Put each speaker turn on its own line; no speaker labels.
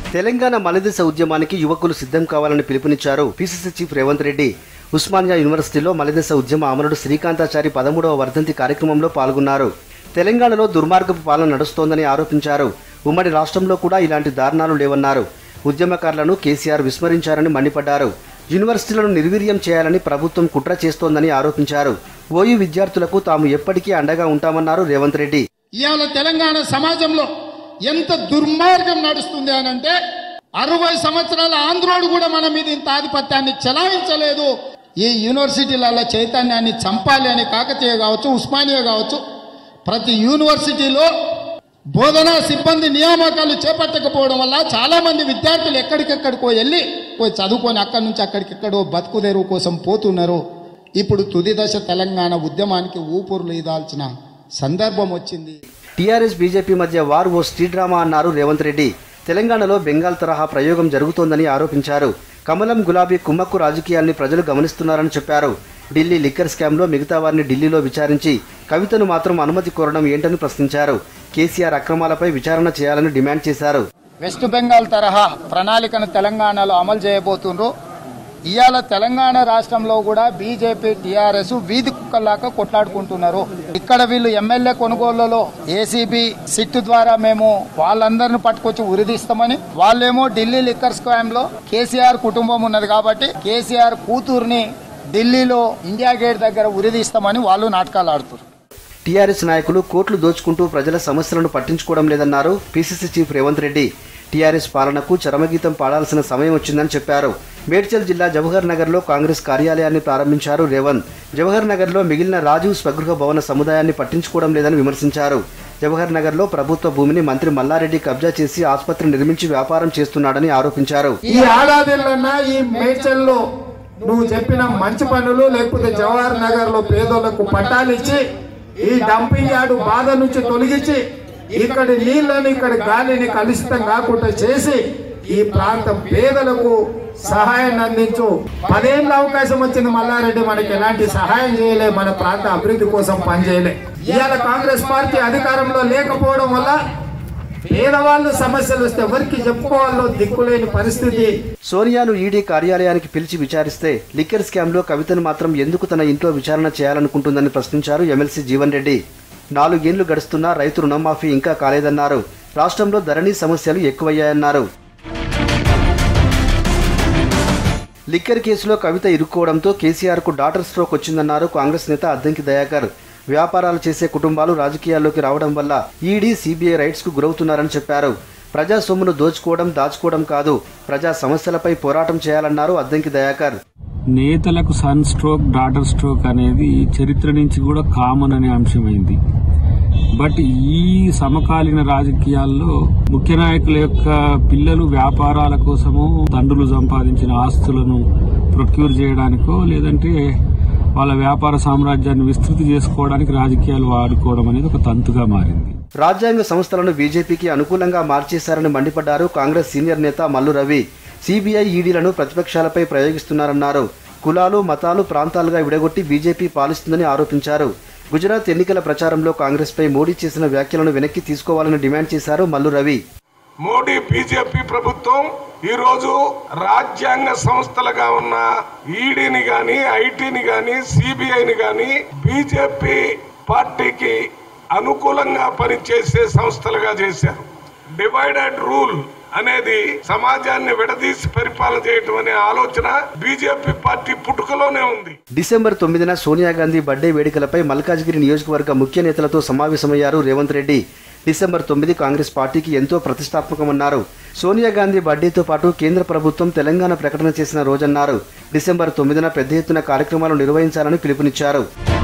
తెలంగాణ మలిదశ ఉద్యమానికి యువకులు సిద్ధం కావాలని పిలుపునిచ్చారు పిసిసి చీఫ్ రేవంత్ రెడ్డి ఉస్మానియా యూనివర్సిటీలో మలిదశ ఉద్యమ అమరుడు శ్రీకాంతాచారి పదమూడవ వర్ధంతి కార్యక్రమంలో పాల్గొన్నారు తెలంగాణలో దుర్మార్గపు పాలన నడుస్తోందని ఆరోపించారు ఉమ్మడి రాష్ట్రంలో కూడా ఇలాంటి దారుణాలు లేవన్నారు ఉద్యమకారులను కేసీఆర్ విస్మరించారని మండిపడ్డారు యూనివర్సిటీలను నిర్వీర్యం చేయాలని ప్రభుత్వం కుట్ర చేస్తోందని ఆరోపించారు ఓయూ విద్యార్థులకు తాము ఎప్పటికీ అండగా ఉంటామన్నారు రేవంత్ రెడ్డి
ఇవాళ తెలంగాణ సమాజంలో ఎంత దుర్మార్గం నడుస్తుంది అని అంటే అరవై సంవత్సరాల ఆంధ్రోడు కూడా మన మీద ఇంత ఆధిపత్యాన్ని చెలాయించలేదు ఈ యూనివర్సిటీలలో చైతన్యాన్ని చంపాలి అని కాకతీయ కావచ్చు ఉస్మానియా కావచ్చు ప్రతి యూనివర్సిటీలో బోధనా సిబ్బంది నియామకాలు చేపట్టకపోవడం వల్ల చాలా మంది విద్యార్థులు ఎక్కడికెక్కడికో వెళ్ళి పోయి చదువుకొని అక్కడి నుంచి అక్కడికెక్కడో బతుకు తెరువు కోసం పోతున్నారు ఇప్పుడు తుది దశ తెలంగాణ ఉద్యమానికి ఊపిరులు ఇదాల్సిన సందర్భం వచ్చింది
టీఆర్ఎస్ బీజేపీ మధ్య వార్ ఓ స్ట్రీట్ డ్రామా అన్నారు రేవంత్ రెడ్డి తెలంగాణలో బెంగాల్ తరహా ప్రయోగం జరుగుతోందని ఆరోపించారు కమలం గులాబీ కుమ్మక్కు రాజకీయాల్ని ప్రజలు గమనిస్తున్నారని చెప్పారు ఢిల్లీ లిక్కర్ స్కామ్లో మిగతా వారిని ఢిల్లీలో విచారించి కవితను మాత్రం అనుమతి కోరడం ఏంటని ప్రశ్నించారు కేసీఆర్ అక్రమాలపై విచారణ చేయాలని డిమాండ్ చేశారు
వెస్ట్ బెంగాల్ తరహా ప్రణాళికను తెలంగాణలో అమలు చేయబోతుండ్రు ఇవాళ తెలంగాణ రాష్ట్రంలో కూడా బీజేపీ టీఆర్ఎస్ వీధి కుక్కల్లాగా కొట్లాడుకుంటున్నారు ఇక్కడ వీళ్ళు ఎమ్మెల్యే కొనుగోళ్లలో ఏసీబీ సిట్ ద్వారా మేము వాళ్ళందరిని పట్టుకొచ్చి ఉరిదీస్తామని వాళ్ళేమో ఢిల్లీ లిక్కర్ స్కామ్ లో కేసీఆర్ కుటుంబం ఉన్నది కాబట్టి కేసీఆర్ కూతుర్ని ఢిల్లీలో ఇండియా గేట్ దగ్గర ఉరిదీస్తామని వాళ్ళు నాటకాలు ఆడుతున్నారు
టీఆర్ఎస్ నాయకులు కోట్లు దోచుకుంటూ ప్రజల సమస్యలను పట్టించుకోవడం లేదన్నారు PCC chief Revanth Reddy TRS పాలనకు చరమగీతం పాడాల్సిన సమయం వచ్చిందని చెప్పారు మేడ్చల్ జిల్లా జవహర్ నగర్లో కాంగ్రెస్ కార్యాలయాన్ని ప్రారంభించారు రేవంత్ జవహర్ నగర్లో మిగిలిన రాజీవ్ స్వగృహ భవన సముదాయాన్ని పట్టించుకోవడం లేదని విమర్శించారు జవహర్ నగర్లో ప్రభుత్వ భూమిని మంత్రి మల్లారెడ్డి కబ్జా చేసి ఆసుపత్రి నిర్మించి వ్యాపారం చేస్తున్నాడని ఆరోపించారు
ఈ ఏడాదిలోనా ఈ మేడ్చల్లో నువ్వు చెప్పిన మంచి పనులు లేకపోతే జవహర్ నగర్ లో పేదోళ్లకు పట్టాలు ఇచ్చి ఈ డంపింగ్ యార్డు బాధ నుంచి తొలగించి ఇక్కడి నీళ్లను ఇక్కడ గాలిని కలుషితం కాకుండా చేసి ఈ ప్రాంతం పేదలకు సహాయాన్ని అందించు పదేళ్ళ అవకాశం వచ్చింది మల్లారెడ్డి మనకి ఎలాంటి సహాయం చేయలే మన ప్రాంత అభివృద్ధి కోసం పనిచేయలే ఇవాళ కాంగ్రెస్ పార్టీ అధికారంలో లేకపోవడం వల్ల పేదవాళ్ళు సమస్యలు వస్తే ఎవరికి చెప్పుకోవాలో దిక్కులేని పరిస్థితి
సోనియాను ఈడీ కార్యాలయానికి పిలిచి విచారిస్తే లిక్కర్ స్కామ్లో కవితను మాత్రం ఎందుకు తన ఇంట్లో విచారణ చేయాలనుకుంటుందని ప్రశ్నించారు ఎమ్మెల్సీ జీవన్ రెడ్డి నాలుగేళ్లు గడుస్తున్నా రైతు రుణమాఫీ ఇంకా కాలేదన్నారు రాష్ట్రంలో ధరణి సమస్యలు ఎక్కువయ్యాయన్నారు లిక్కర్ కేసులో కవిత ఇరుక్కోవడంతో కేసీఆర్కు డాటర్ స్ట్రోక్ వచ్చిందన్నారు కాంగ్రెస్ నేత అద్దంకి దయాకర్ వ్యాపారాలు చేసే కుటుంబాలు రాజకీయాల్లోకి రావడం వల్ల ఈడీ సిబిఐ రైట్స్కు గురవుతున్నారని చెప్పారు ప్రజా సొమ్మును దోచుకోవడం దాచుకోవడం కాదు ప్రజా సమస్యలపై పోరాటం చేయాలన్నారు అద్దంకి దయాకర్
నేతలకు సన్ స్ట్రోక్ డాటర్ స్ట్రోక్ అనేది చరిత్ర నుంచి కూడా కామన్ అనే అంశమైంది బట్ ఈ సమకాలీన రాజకీయాల్లో ముఖ్య నాయకుల యొక్క పిల్లలు వ్యాపారాల కోసము తండ్రులు సంపాదించిన ఆస్తులను ప్రొక్యూర్ చేయడానికో లేదంటే వాళ్ళ వ్యాపార సామ్రాజ్యాన్ని విస్తృతి చేసుకోవడానికి రాజకీయాలు వాడుకోవడం అనేది ఒక తంతుగా మారింది
రాజ్యాంగ సంస్థలను బీజేపీకి అనుకూలంగా మార్చేశారని మండిపడ్డారు కాంగ్రెస్ సీనియర్ నేత మల్లు రవి సిబిఐ ఈడీలను ప్రతిపక్షాలపై ప్రయోగిస్తున్నారన్నారు కులాలు మతాలు ప్రాంతాలుగా విడగొట్టి బీజేపీ పాలిస్తుందని ఆరోపించారు గుజరాత్ ఎన్నికల ప్రచారంలో కాంగ్రెస్పై మోడీ చేసిన వ్యాఖ్యలను వెనక్కి తీసుకోవాలని డిమాండ్ చేశారు మల్లు రవి
మోడీ బీజేపీ ప్రభుత్వం ఈ రోజు రాజ్యాంగ సంస్థలుగా ఉన్న ఈడీని గాని ఐటీని గాని సిబిఐని గాని బీజేపీ పార్టీకి అనుకూలంగా పనిచేసే సంస్థలుగా చేశారు డివైడెడ్ రూల్ అనేది సమాజాన్ని విడదీసి పరిపాలన చేయటం అనే ఆలోచన బీజేపీ పార్టీ పుట్టుకలోనే ఉంది
డిసెంబర్ తొమ్మిదిన సోనియా గాంధీ బర్త్డే వేడుకలపై మల్కాజ్గిరి నియోజకవర్గ ముఖ్య నేతలతో సమావేశమయ్యారు రేవంత్ రెడ్డి డిసెంబర్ తొమ్మిది కాంగ్రెస్ పార్టీకి ఎంతో ప్రతిష్టాత్మకమన్నారు సోనియా గాంధీ బర్త్డేతో పాటు కేంద్ర ప్రభుత్వం తెలంగాణ ప్రకటన చేసిన రోజన్నారు డిసెంబర్ తొమ్మిదిన పెద్ద ఎత్తున కార్యక్రమాలు నిర్వహించాలని పిలుపునిచ్చారు